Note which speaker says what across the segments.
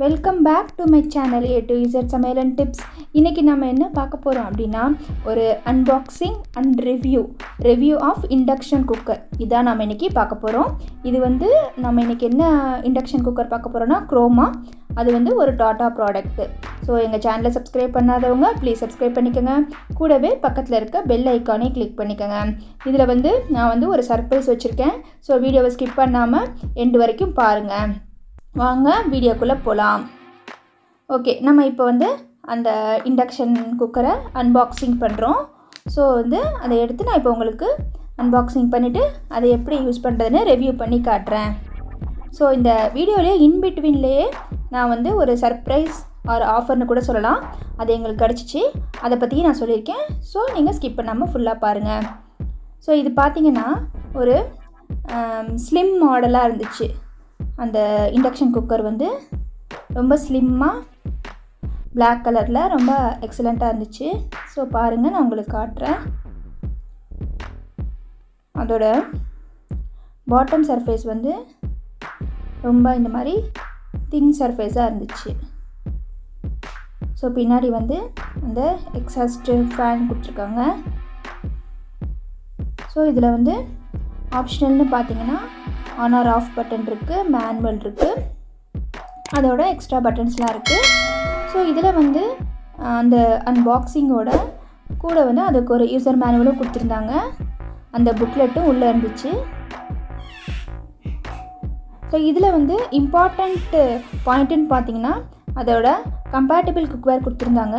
Speaker 1: welcome back to my channel A to Z சமையல் and tips இன்றைக்கி நம்ம என்ன பார்க்க போகிறோம் அப்படின்னா ஒரு unboxing and review review of induction cooker இதான் நம்ம இன்றைக்கி பார்க்க போகிறோம் இது வந்து நம்ம இன்றைக்கி என்ன இண்டக்ஷன் குக்கர் பார்க்க போகிறோன்னா க்ரோமா அது வந்து ஒரு டாட்டா ப்ராடக்ட்டு ஸோ எங்கள் சேனலை சப்ஸ்கிரைப் பண்ணாதவங்க ப்ளீஸ் சப்ஸ்கிரைப் பண்ணிக்கோங்க கூடவே பக்கத்தில் இருக்க பெல் ஐக்கானே கிளிக் பண்ணிக்கோங்க இதில் வந்து நான் வந்து ஒரு சர்ப்ரைஸ் வச்சுருக்கேன் ஸோ வீடியோவை ஸ்கிப் பண்ணாமல் எண்டு வரைக்கும் பாருங்கள் வாங்க வீடியோக்குள்ளே போகலாம் ஓகே நம்ம இப்போ வந்து அந்த இண்டக்ஷன் குக்கரை அன்பாக்சிங் பண்ணுறோம் ஸோ வந்து அதை எடுத்து நான் இப்போ உங்களுக்கு அன்பாக்சிங் பண்ணிவிட்டு அதை எப்படி யூஸ் பண்ணுறதுன்னு ரிவ்யூ பண்ணி காட்டுறேன் ஸோ இந்த வீடியோலேயே இன்பிட்வீன்லேயே நான் வந்து ஒரு சர்ப்ரைஸ் ஆர் ஆஃபர்னு கூட சொல்லலாம் அது எங்களுக்கு கிடச்சிச்சு அதை பற்றி நான் சொல்லியிருக்கேன் ஸோ நீங்கள் ஸ்கிப் பண்ணாமல் ஃபுல்லாக பாருங்கள் ஸோ இது பார்த்தீங்கன்னா ஒரு ஸ்லிம் மாடலாக இருந்துச்சு அந்த இண்டக்ஷன் குக்கர் வந்து ரொம்ப ஸ்லிம்மாக பிளாக் கலரில் ரொம்ப எக்ஸலண்ட்டாக இருந்துச்சு ஸோ பாருங்கள் நான் உங்களுக்கு காட்டுறேன் அதோட பாட்டம் சர்ஃபேஸ் வந்து ரொம்ப இந்த மாதிரி தின் சர்ஃபேஸாக இருந்துச்சு ஸோ பின்னாடி வந்து அந்த எக்ஸாஸ்ட் ஃபேன் கொடுத்துருக்காங்க ஸோ இதில் வந்து ஆப்ஷனல்னு பார்த்தீங்கன்னா ஆன் ஆர் ஆஃப் பட்டன் இருக்குது மேனுவல் இருக்குது அதோட எக்ஸ்ட்ரா பட்டன்ஸ்லாம் இருக்குது ஸோ இதில் வந்து அந்த அன்பாக்சிங்கோட கூட வந்து அதுக்கு ஒரு யூசர் மேனுவலும் கொடுத்துருந்தாங்க அந்த புக்லெட்டும் உள்ளே இருந்துச்சு ஸோ இதில் வந்து இம்பார்ட்டண்ட்டு பாயிண்ட்டுன்னு பார்த்தீங்கன்னா அதோட கம்பேட்டபிள் குக்வேர் கொடுத்துருந்தாங்க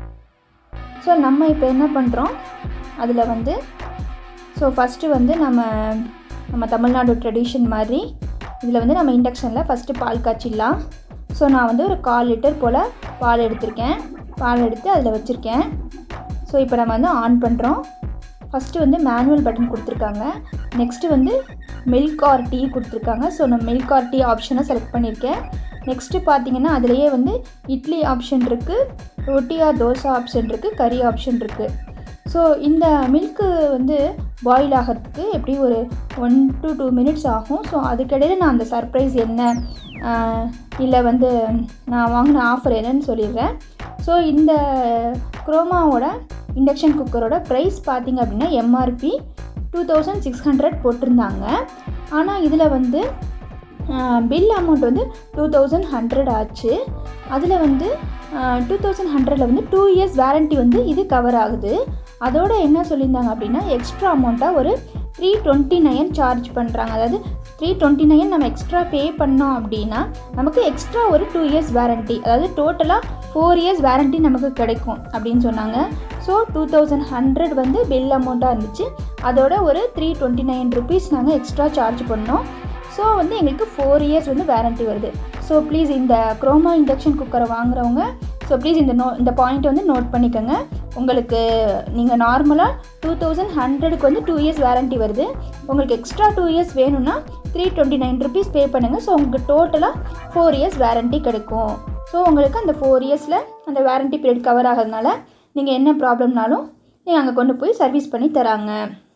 Speaker 1: ஸோ நம்ம இப்போ என்ன பண்ணுறோம் அதில் வந்து ஸோ ஃபஸ்ட்டு வந்து நம்ம நம்ம தமிழ்நாடு ட்ரெடிஷன் மாதிரி இதில் வந்து நம்ம இண்டக்ஷனில் ஃபஸ்ட்டு பால் காய்ச்சிடலாம் ஸோ நான் வந்து ஒரு கால் லிட்டர் போல் பால் எடுத்திருக்கேன் பால் எடுத்து அதில் வச்சுருக்கேன் ஸோ இப்போ நம்ம வந்து ஆன் பண்ணுறோம் ஃபஸ்ட்டு வந்து மேனுவல் பட்டன் கொடுத்துருக்காங்க நெக்ஸ்ட்டு வந்து மில்க் ஆர் டீ கொடுத்துருக்காங்க ஸோ நான் மில்க் ஆர் டீ ஆப்ஷனை செலக்ட் பண்ணியிருக்கேன் நெக்ஸ்ட்டு பார்த்தீங்கன்னா அதுலேயே வந்து இட்லி ஆப்ஷன் இருக்குது ரொட்டி ஆர் தோசை ஆப்ஷன் இருக்குது கறி ஆப்ஷன் இருக்குது ஸோ இந்த மில்க்கு வந்து பாயில் ஆகிறதுக்கு எப்படி ஒரு ஒன் டு டூ மினிட்ஸ் ஆகும் ஸோ அதுக்கிடையில் நான் அந்த சர்ப்ரைஸ் என்ன இல்லை வந்து நான் வாங்கின ஆஃபர் என்னன்னு சொல்லிடுறேன் ஸோ இந்த குரோமாவோட இண்டக்ஷன் குக்கரோட ப்ரைஸ் பார்த்திங்க அப்படின்னா MRP two thousand six hundred போட்டிருந்தாங்க ஆனால் இதில் வந்து பில் அமௌண்ட் வந்து டூ தௌசண்ட் ஹண்ட்ரட் ஆச்சு அதில் வந்து டூ தௌசண்ட் ஹண்ட்ரடில் வந்து டூ இயர்ஸ் வேரண்ட்டி வந்து இது கவர் ஆகுது அதோட என்ன சொல்லியிருந்தாங்க அப்படின்னா எக்ஸ்ட்ரா அமௌண்ட்டாக ஒரு த்ரீ டுவெண்ட்டி நைன் சார்ஜ் பண்ணுறாங்க அதாவது த்ரீ டுவெண்ட்டி நைன் நம்ம எக்ஸ்ட்ரா பே பண்ணோம் அப்படின்னா நமக்கு எக்ஸ்ட்ரா ஒரு டூ இயர்ஸ் வேரண்ட்டி அதாவது டோட்டலாக ஃபோர் இயர்ஸ் வேரண்ட்டி நமக்கு கிடைக்கும் அப்படின்னு சொன்னாங்க ஸோ டூ தௌசண்ட் ஹண்ட்ரட் வந்து பில் அமௌண்ட்டாக இருந்துச்சு அதோட ஒரு த்ரீ டுவெண்ட்டி நைன் ருபீஸ் நாங்கள் எக்ஸ்ட்ரா சார்ஜ் பண்ணோம் ஸோ வந்து எங்களுக்கு ஃபோர் இயர்ஸ் வந்து வேரண்ட்டி வருது ஸோ ப்ளீஸ் இந்த குரோமா இண்டக்ஷன் குக்கரை வாங்குறவங்க ஸோ ப்ளீஸ் இந்த நோ இந்த பாயிண்ட்டை வந்து நோட் பண்ணிக்கோங்க உங்களுக்கு நீங்கள் நார்மலாக டூ தௌசண்ட் ஹண்ட்ரடுக்கு வந்து டூ இயர்ஸ் வேரண்ட்டி வருது உங்களுக்கு எக்ஸ்ட்ரா டூ இயர்ஸ் வேணும்னா three twenty nine rupees pay பண்ணுங்கள் ஸோ உங்களுக்கு டோட்டலாக ஃபோர் இயர்ஸ் வேரண்ட்டி கிடைக்கும் ஸோ உங்களுக்கு அந்த ஃபோர் இயர்ஸில் அந்த வேரண்ட்டி பீரியட் கவர் ஆகிறதுனால நீங்கள் என்ன ப்ராப்ளம்னாலும் நீங்கள் அங்கே கொண்டு போய் சர்வீஸ் பண்ணி தராங்க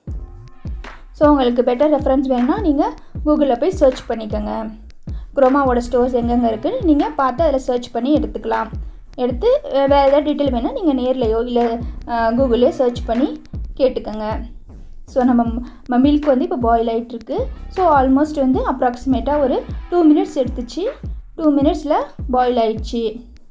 Speaker 1: ஸோ உங்களுக்கு பெட்டர் ரெஃபரன்ஸ் வேணும்னா நீங்கள் கூகுளில் போய் சர்ச் பண்ணிக்கோங்க குரோமாவோட ஸ்டோர்ஸ் எங்கெங்கே இருக்குதுன்னு நீங்கள் பார்த்து அதில் சர்ச் பண்ணி எடுத்துக்கலாம் எடுத்து வேறு ஏதாவது டீட்டெயில் வேணால் நீங்கள் நேர்லையோ இல்லை கூகுள்லேயோ சர்ச் பண்ணி கேட்டுக்கோங்க ஸோ நம்ம நம்ம மில்க் வந்து இப்போ பாயில் ஆகிட்டுருக்கு ஸோ ஆல்மோஸ்ட் வந்து அப்ராக்சிமேட்டாக ஒரு டூ மினிட்ஸ் எடுத்துச்சு டூ மினிட்ஸில் பாயில் ஆயிடுச்சு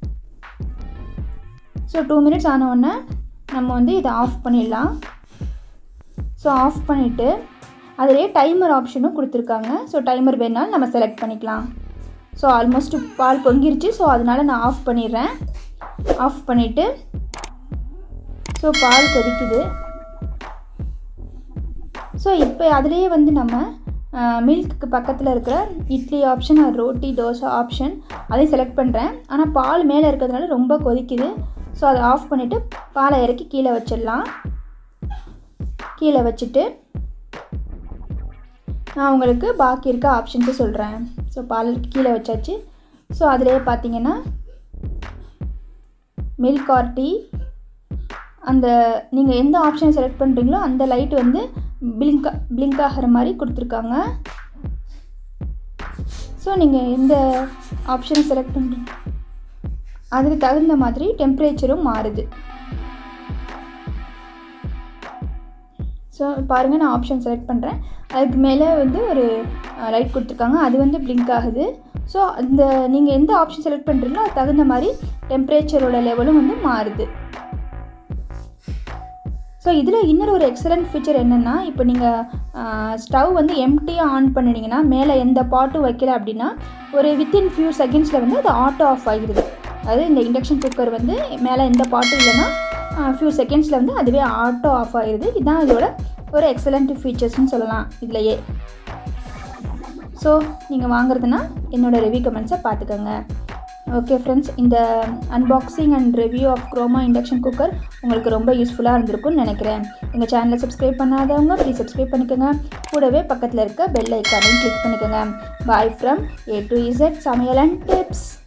Speaker 1: ஸோ டூ மினிட்ஸ் ஆனவுடனே நம்ம வந்து இதை ஆஃப் பண்ணிடலாம் ஸோ ஆஃப் பண்ணிவிட்டு அதிலே டைமர் ஆப்ஷனும் கொடுத்துருக்காங்க ஸோ டைமர் வேணாலும் நம்ம செலக்ட் பண்ணிக்கலாம் ஸோ ஆல்மோஸ்ட் பால் பொங்கிருச்சு ஸோ அதனால் நான் ஆஃப் பண்ணிடுறேன் ஆஃப் பண்ணிவிட்டு ஸோ பால் கொதிக்குது ஸோ இப்போ அதுலேயே வந்து நம்ம மில்க்கு பக்கத்தில் இருக்கிற இட்லி ஆப்ஷன் அது ரோட்டி தோசை ஆப்ஷன் அதையும் செலக்ட் பண்ணுறேன் ஆனால் பால் மேலே இருக்கிறதுனால ரொம்ப கொதிக்குது ஸோ அதை ஆஃப் பண்ணிவிட்டு பாலை இறக்கி கீழே வச்சிடலாம் கீழே வச்சுட்டு நான் உங்களுக்கு பாக்கி இருக்க ஆப்ஷன்ஸை சொல்கிறேன் ஸோ பால் கீழே வச்சாச்சு ஸோ அதிலே பார்த்தீங்கன்னா மில்க் ஆர் டீ அந்த நீங்கள் எந்த ஆப்ஷன் செலக்ட் பண்ணுறீங்களோ அந்த லைட் வந்து பிளிங்க் பிளிங்க் ஆகிற மாதிரி கொடுத்துருக்காங்க ஸோ ஸோ நீங்கள் எந்த ஆப்ஷனை செலக்ட் பண்ணுறீங்க அதுக்கு தகுந்த மாதிரி டெம்ப்ரேச்சரும் மாறுது ஸோ பாருங்கள் நான் ஆப்ஷன் செலக்ட் பண்ணுறேன் அதுக்கு மேலே வந்து ஒரு லைட் கொடுத்துருக்காங்க அது வந்து பிளிங்க் ஆகுது ஸோ அந்த நீங்கள் எந்த ஆப்ஷன் செலக்ட் பண்ணுறீங்களோ அது தகுந்த மாதிரி டெம்ப்ரேச்சரோட லெவலும் வந்து மாறுது ஸோ இதில் இன்னொரு ஒரு எக்ஸலண்ட் ஃபீச்சர் என்னென்னா இப்போ நீங்கள் ஸ்டவ் வந்து எம்டியாக ஆன் பண்ணினீங்கன்னா மேலே எந்த பாட்டும் வைக்கல அப்படின்னா ஒரு வித்தின் ஃபியூ செகண்ட்ஸில் வந்து அது ஆட்டோ ஆஃப் ஆகிடுது அதாவது இந்த இண்டக்ஷன் குக்கர் வந்து மேலே எந்த பாட்டும் இல்லைன்னா ஃபியூ செகண்ட்ஸில் வந்து அதுவே ஆட்டோ ஆஃப் ஆகிடுது இதுதான் இதோட ஒரு எக்ஸலண்ட் ஃபீச்சர்ஸ்னு சொல்லலாம் இதுலையே ஸோ நீங்கள் வாங்குறதுனா என்னோடய ரிவ்யூ கமெண்ட்ஸை பார்த்துக்கோங்க ஓகே ஃப்ரெண்ட்ஸ் இந்த unboxing and review of Croma induction cooker உங்களுக்கு ரொம்ப யூஸ்ஃபுல்லாக இருந்திருக்கும்னு நினைக்கிறேன் எங்கள் சேனலை சப்ஸ்கிரைப் பண்ணாதவங்க ப்ளீஸ் சப்ஸ்கிரைப் பண்ணிக்கோங்க கூடவே பக்கத்தில் இருக்க பெல் ஐக்கானையும் கிளிக் பண்ணிக்கோங்க bye from A to Z சமையல் அண்ட் டிப்ஸ்